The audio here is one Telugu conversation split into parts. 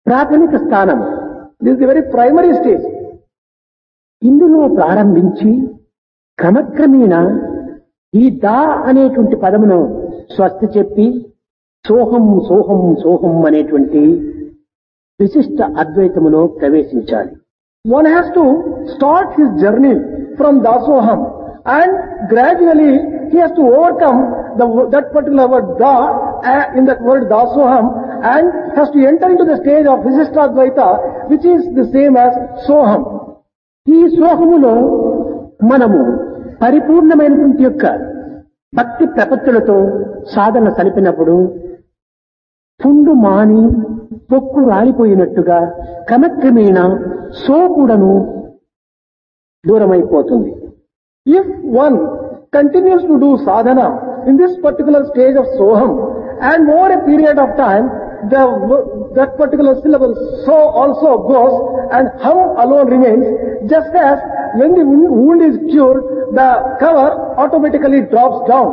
ప్రాథమిక స్థానం This is the very primary stage. ఇందులో ప్రారంభించి క్రమక్రమేణా ఈ దా అనేటువంటి పదమును స్వస్తి చెప్పి సోహం సోహం సోహం అనేటువంటి విశిష్ట అద్వైతములో ప్రవేశించాలి One has to start his journey from Dasoham and gradually he has to overcome the, that particular word Da uh, in that word Dasoham and has to enter into the stage of Visishtadvaita which is the same as Soham. ఈ సోహములో మనము పరిపూర్ణమైనటువంటి యొక్క భక్తి ప్రపత్తులతో సాధన సలిపినప్పుడు పుండు మాని పొక్కు రాలిపోయినట్టుగా క్రమక్రమేణా సో కూడాను దూరమైపోతుంది If one continues to do sadhana in this particular stage of Soham and over a period of time, the, that particular syllable so also goes and hum alone remains just as when the wound is cured, the cover automatically drops down.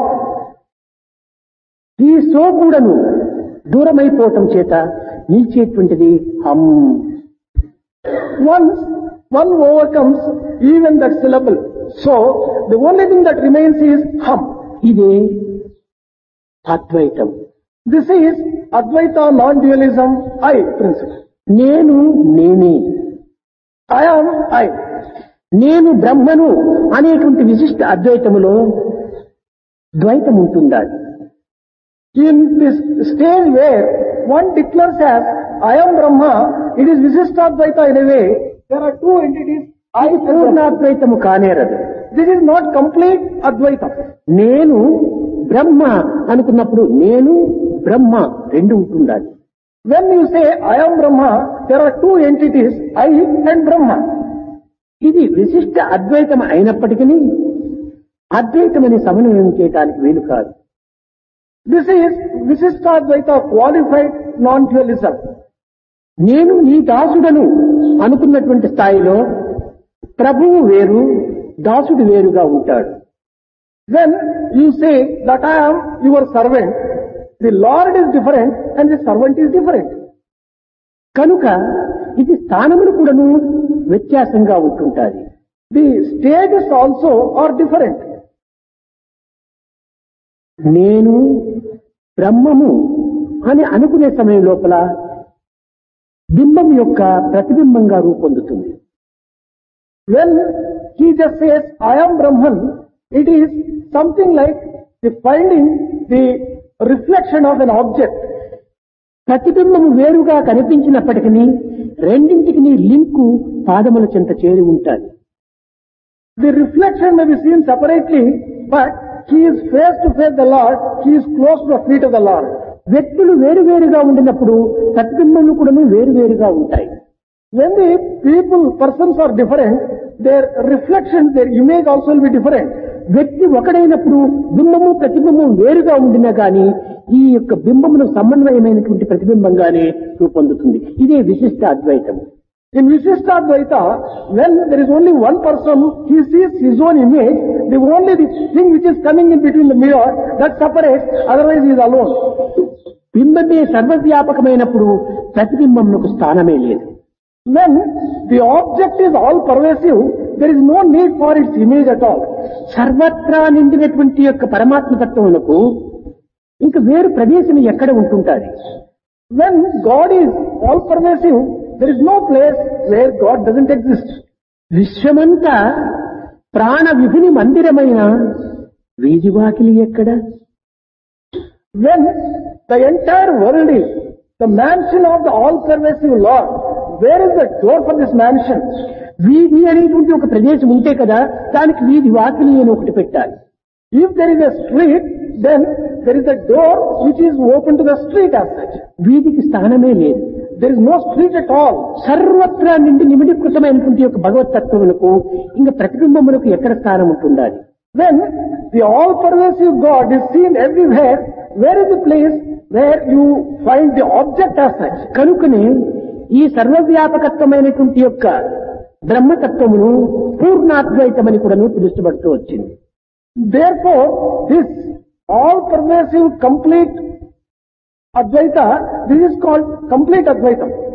ఈ సో కూడాను దూరమైపోవటం చేత నిలిచేటువంటిది హమ్ Once one overcomes even that syllable, so the only thing that remains is hum. ఇదే అద్వైతం This is Advaita non-dualism I principle. నేను నేనే I am I. నేను బ్రహ్మను అనేటువంటి విశిష్ట అద్వైతములో ద్వైతం ఉంటుందా In this stage where one declares as I am Brahma, it is Visishtadvaita in a way. There are two entities, I ఇది and Brahma. పూర్ణాద్వైతము కానేరదు This is not complete Advaita. నేను బ్రహ్మ అనుకున్నప్పుడు నేను బ్రహ్మ రెండు ఉంటుండాలి When you say I am Brahma, there are two entities, I and Brahma. ఇది విశిష్ట అద్వైతం అయినప్పటికీ అద్వైతమని సమన్వయం చేయటానికి వీలు కాదు This is Visishtadvaita qualified non-dualism. నేను నీ దాసుడను అనుకున్నటువంటి స్థాయిలో ప్రభువు వేరు దాసుడు వేరుగా ఉంటాడు When you say that I am your servant, the Lord is different and the servant is different. కనుక ఇది స్థానములు కూడాను వ్యత్యాసంగా ఉంటుంటాది The stages also are different. నేను బ్రహ్మము అని అనుకునే సమయం లోపల బింబం యొక్క ప్రతిబింబంగా రూపొందుతుంది When he just says, I am Brahman, it is something like the finding the reflection of an object. ప్రతిబింబము వేరుగా కనిపించినప్పటికీ రెండింటికి లింకు పాదముల చెంత చేరి ఉంటాయి The reflection may be seen separately, but he is face to face the Lord, he is close to the feet of the Lord. వ్యక్తులు వేరువేరుగా ఉండినప్పుడు ప్రతిబింబములు కూడా వేరువేరుగా ఉంటాయి When the people, persons are different, their reflection, their image also will be different. వ్యక్తి ఒకడైనప్పుడు బింబము ప్రతిబింబం వేరుగా ఉండినా గాని ఈ యొక్క బింబమును సమన్వయమైనటువంటి ప్రతిబింబంగానే రూపొందుతుంది ఇదే విశిష్ట అద్వైతం In Visishtadvaita, when there is only one person, he sees his own image, the only the thing which is coming in between the mirror, that separates, otherwise he is alone. బింబమే సర్వవ్యాపకమైనప్పుడు ప్రతిబింబమునకు స్థానమే లేదు When the object is all pervasive, there is no need for its image at all. సర్వత్రా నిండినటువంటి యొక్క పరమాత్మ తత్వమునకు ఇంకా వేరు ప్రదేశం ఎక్కడ ఉంటుంటారు When God is all pervasive, there is no place where God doesn't exist. విశ్వమంతా ప్రాణ విధిని మందిరమైన వీధి వాకిలి ఎక్కడ When the entire world is the mansion of the all-pervasive Lord, where is the door for this mansion? వీధి అనేటువంటి ఒక ప్రదేశం ఉంటే కదా దానికి వీధి వాకిలి అని ఒకటి పెట్టాలి If there is a street, then there is a door which is open to the street as such. వీధికి స్థానమే లేదు There is no street at all. సర్వత్రా నిండి నిమిడీకృతమైనటువంటి యొక్క భగవతత్వములకు ఇంకా ప్రతిబింబములకు ఎక్కడ స్థానం ఉంటుండాలి When the all-pervasive God is seen everywhere, where is the place where you find the object as such? కనుకనే ఈ సర్వవ్యాపకత్వమైనటువంటి యొక్క బ్రహ్మతత్వమును పూర్ణాద్వైతమని కూడాను పిలుస్తబడుతూ వచ్చింది Therefore, this all-pervasive, complete Advaita, this is called complete Advaitam.